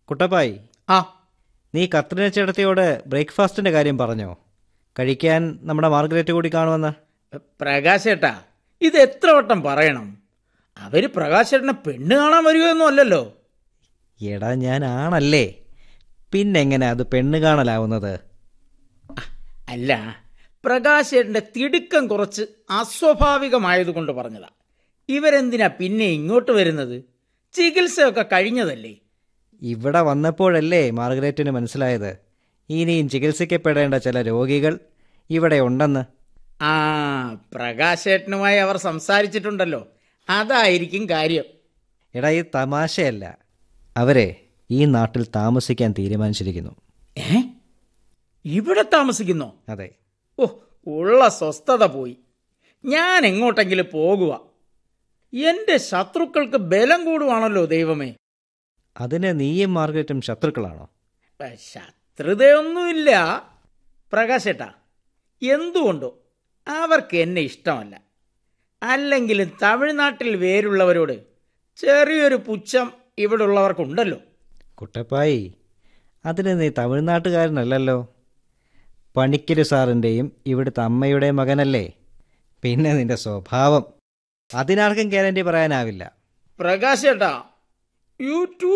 കുട്ടപ്പായി ആ നീ കത്രിന ചേട്ടത്തിയോട് ബ്രേക്ക്ഫാസ്റ്റിൻ്റെ കാര്യം പറഞ്ഞോ കഴിക്കാൻ നമ്മുടെ മാർഗരറ്റ് കൂടി കാണുമെന്ന് പ്രകാശേട്ടാ ഇത് എത്ര വട്ടം പറയണം അവര് പ്രകാശേട്ടനെ പെണ്ണ് കാണാൻ വരികയൊന്നും അല്ലല്ലോ എടാ ഞാൻ ആണല്ലേ പിന്നെങ്ങനെ അത് പെണ്ണ് കാണലാവുന്നത് അല്ല പ്രകാശേട്ടന്റെ തിടുക്കം കുറച്ച് അസ്വാഭാവികമായതുകൊണ്ട് പറഞ്ഞതാ ഇവരെന്തിനാ പിന്നെ ഇങ്ങോട്ട് വരുന്നത് ചികിത്സയൊക്കെ കഴിഞ്ഞതല്ലേ ഇവിടെ വന്നപ്പോഴല്ലേ മാർഗരറ്റിന് മനസ്സിലായത് ഇനിയും ചികിത്സിക്കപ്പെടേണ്ട ചില രോഗികൾ ഇവിടെ ഉണ്ടെന്ന് ആ പ്രകാശേട്ടനുമായി അവർ സംസാരിച്ചിട്ടുണ്ടല്ലോ അതായിരിക്കും കാര്യം എടാ ഈ തമാശയല്ല അവരെ ഈ നാട്ടിൽ താമസിക്കാൻ തീരുമാനിച്ചിരിക്കുന്നു ഏ ഇവിടെ താമസിക്കുന്നോ അതെ ഓ ഉള്ള സ്വസ്ഥത പോയി ഞാൻ എങ്ങോട്ടെങ്കിലും പോകുക എന്റെ ശത്രുക്കൾക്ക് ബലം കൂടുവാണല്ലോ ദൈവമേ അതിന് നീയും മാർഗരറ്റും ശത്രുക്കളാണോ ഏ, ശത്രുതയൊന്നുമില്ല പ്രകാശേട്ടാ എന്തുകൊണ്ടോ അവർക്ക് എന്നെ ഇഷ്ടമല്ല അല്ലെങ്കിലും തമിഴ്നാട്ടിൽ വേരുള്ളവരോട് ചെറിയൊരു പുച്ഛം ഇവിടെ ഉള്ളവർക്കുണ്ടല്ലോ കുട്ടപ്പായി അതിന് നീ തമിഴ്നാട്ടുകാരനല്ലല്ലോ പണിക്കര് സാറിൻ്റെയും ഇവിടുത്തെ അമ്മയുടെ മകനല്ലേ പിന്നെ നിന്റെ സ്വഭാവം അതിനാർക്കും ഗ്യാരണ്ടി പറയാനാവില്ല പ്രകാശേട്ടാ യു ടു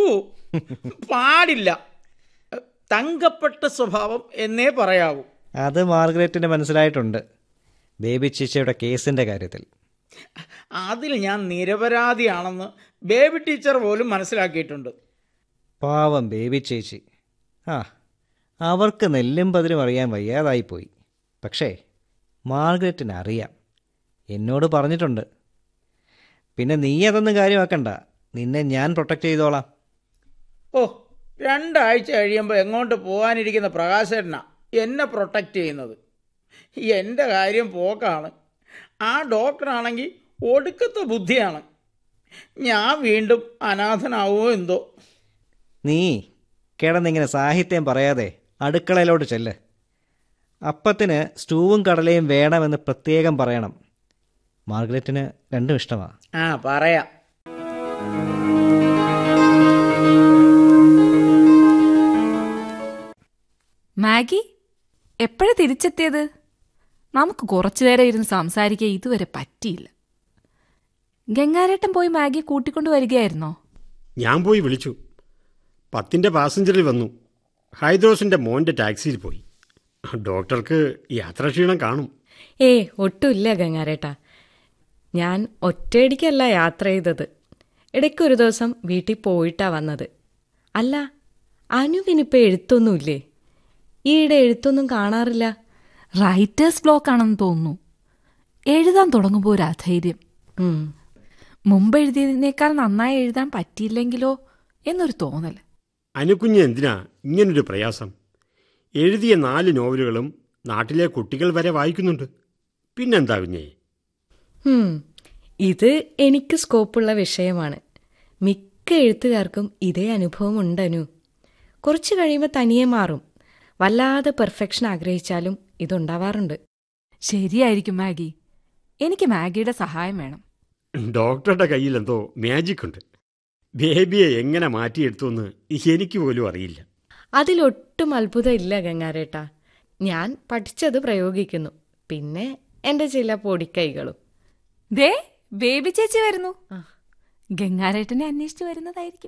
പാടില്ല തങ്കപ്പെട്ട സ്വഭാവം എന്നേ പറയാവൂ അത് മാർഗരറ്റിന് മനസ്സിലായിട്ടുണ്ട് ബേബി ചേച്ചിയുടെ കേസിൻ്റെ കാര്യത്തിൽ അതിൽ ഞാൻ നിരപരാധിയാണെന്ന് ബേബി ടീച്ചർ പോലും മനസ്സിലാക്കിയിട്ടുണ്ട് പാവം ബേബി ചേച്ചി ആ അവർക്ക് നെല്ലും പതിരും അറിയാൻ വയ്യാതായിപ്പോയി പക്ഷേ മാർഗരറ്റിന് അറിയാം എന്നോട് പറഞ്ഞിട്ടുണ്ട് പിന്നെ നീ അതൊന്നും കാര്യമാക്കണ്ട നിന്നെ ഞാൻ പ്രൊട്ടക്റ്റ് ചെയ്തോളാം ഓ രണ്ടാഴ്ച കഴിയുമ്പോൾ എങ്ങോട്ട് പോകാനിരിക്കുന്ന പ്രകാശേട്ടനാ എന്നെ പ്രൊട്ടക്റ്റ് ചെയ്യുന്നത് എൻ്റെ കാര്യം പോക്കാണ് ആ ഡോക്ടറാണെങ്കിൽ ഒടുക്കത്തെ ബുദ്ധിയാണ് ഞാൻ വീണ്ടും അനാഥനാവുമോ എന്തോ നീ കിടന്നിങ്ങനെ സാഹിത്യം പറയാതെ അടുക്കളയിലോട്ട് ചെല്ല് അപ്പത്തിന് സ്റ്റൂവും കടലയും വേണമെന്ന് പ്രത്യേകം പറയണം മാർഗരറ്റിന് രണ്ടും ഇഷ്ടമാണ് ആ പറയാം മാഗി എപ്പോഴാ തിരിച്ചെത്തിയത് നമുക്ക് കുറച്ചു നേരം ഇരുന്ന് സംസാരിക്കാൻ ഇതുവരെ പറ്റിയില്ല ഗംഗാരേട്ടൻ പോയി മാഗി കൂട്ടിക്കൊണ്ടു വരികയായിരുന്നോ ഞാൻ പോയി വിളിച്ചു പത്തിൻ്റെ പാസഞ്ചറിൽ വന്നു ഹൈദ്രോസിൻ്റെ മോൻ്റെ ടാക്സിയിൽ പോയി ഡോക്ടർക്ക് യാത്രാക്ഷീണം കാണും ഏ ഒട്ടുമില്ല ഗംഗാരേട്ടാ ഞാൻ ഒറ്റയടിക്കല്ല യാത്ര ചെയ്തത് ഇടയ്ക്കൊരു ദിവസം വീട്ടിൽ പോയിട്ടാ വന്നത് അല്ല അനുവിനിപ്പോൾ എഴുത്തൊന്നുമില്ലേ ഈയിടെ എഴുത്തൊന്നും കാണാറില്ല റൈറ്റേഴ്സ് ബ്ലോക്ക് ആണെന്ന് തോന്നുന്നു എഴുതാൻ തുടങ്ങുമ്പോൾ ഒരു അധൈര്യം ഉം. മുമ്പ് എഴുതിയതിനേക്കാൾ നന്നായി എഴുതാൻ പറ്റിയില്ലെങ്കിലോ എന്നൊരു തോന്നൽ അനുക്കുഞ്ഞ് എന്തിനാ ഇങ്ങനൊരു പ്രയാസം എഴുതിയ നാല് നോവലുകളും നാട്ടിലെ കുട്ടികൾ വരെ വായിക്കുന്നുണ്ട് പിന്നെന്താ കുഞ്ഞേ ഉം. ഇത് എനിക്ക് സ്കോപ്പുള്ള വിഷയമാണ് മിക്ക എഴുത്തുകാർക്കും ഇതേ അനുഭവം ഉണ്ടനു കുറച്ച് കഴിയുമ്പോൾ തനിയെ മാറും വല്ലാതെ പെർഫെക്ഷൻ ആഗ്രഹിച്ചാലും ഇതുണ്ടാവാറുണ്ട് ശരിയായിരിക്കും മാഗി എനിക്ക് മാഗിയുടെ സഹായം വേണം ഡോക്ടറുടെ കയ്യിൽ എന്തോ മാജിക് ഉണ്ട് ബേബിയെ എങ്ങനെ മാറ്റിയെടുത്തുവെന്ന് എനിക്ക് പോലും അറിയില്ല അതിലൊട്ടും അത്ഭുതം ഇല്ല ഗംഗാരേട്ടാ ഞാൻ പഠിച്ചത് പ്രയോഗിക്കുന്നു പിന്നെ എൻ്റെ ചില പൊടിക്കൈകളും ദേ ബേബി ചേച്ചി വരുന്നു ആ. ഗംഗാരേട്ടനെ അന്വേഷിച്ചു വരുന്നതായിരിക്കും